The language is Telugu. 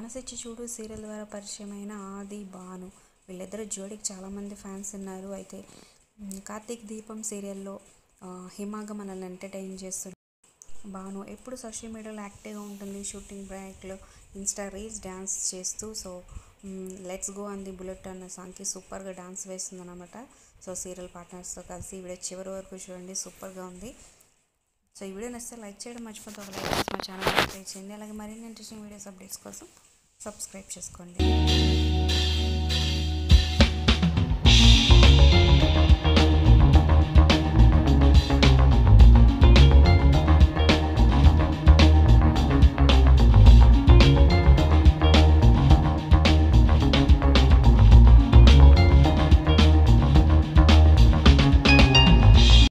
మనసిచ్చి చూడు సీరియల్ ద్వారా పరిచయమైన ఆది భాను వీళ్ళిద్దరు జోడికి చాలామంది ఫ్యాన్స్ ఉన్నారు అయితే మ్, కార్తీక్ దీపం సీరియల్లో ఆ, హిమాగా మనల్ని ఎంటర్టైన్ చేస్తుంది భాను ఎప్పుడు సోషల్ మీడియాలో యాక్టివ్గా ఉంటుంది షూటింగ్ బ్రేక్లో ఇన్స్టా రీల్స్ డ్యాన్స్ చేస్తూ సో లెట్స్ గో అంది బుల్లెట్ అన్న సాంగ్కి సూపర్గా డాన్స్ వేస్తుంది అనమాట సో సీరియల్ పార్ట్నర్స్తో కలిసి ఈ వీడియో చివరి వరకు చూడండి సూపర్గా ఉంది సో ఈ వీడియో నచ్చితే లైక్ చేయడం మర్చిపోతే ఒక లైక్ చేసి మా ఛానల్ సబ్స్క్రైబ్ చేయండి అలాగే మరిన్ని ఇంట్రెస్టింగ్ వీడియోస్ అప్డేట్స్ కోసం సబ్స్క్రైబ్ చేసుకోండి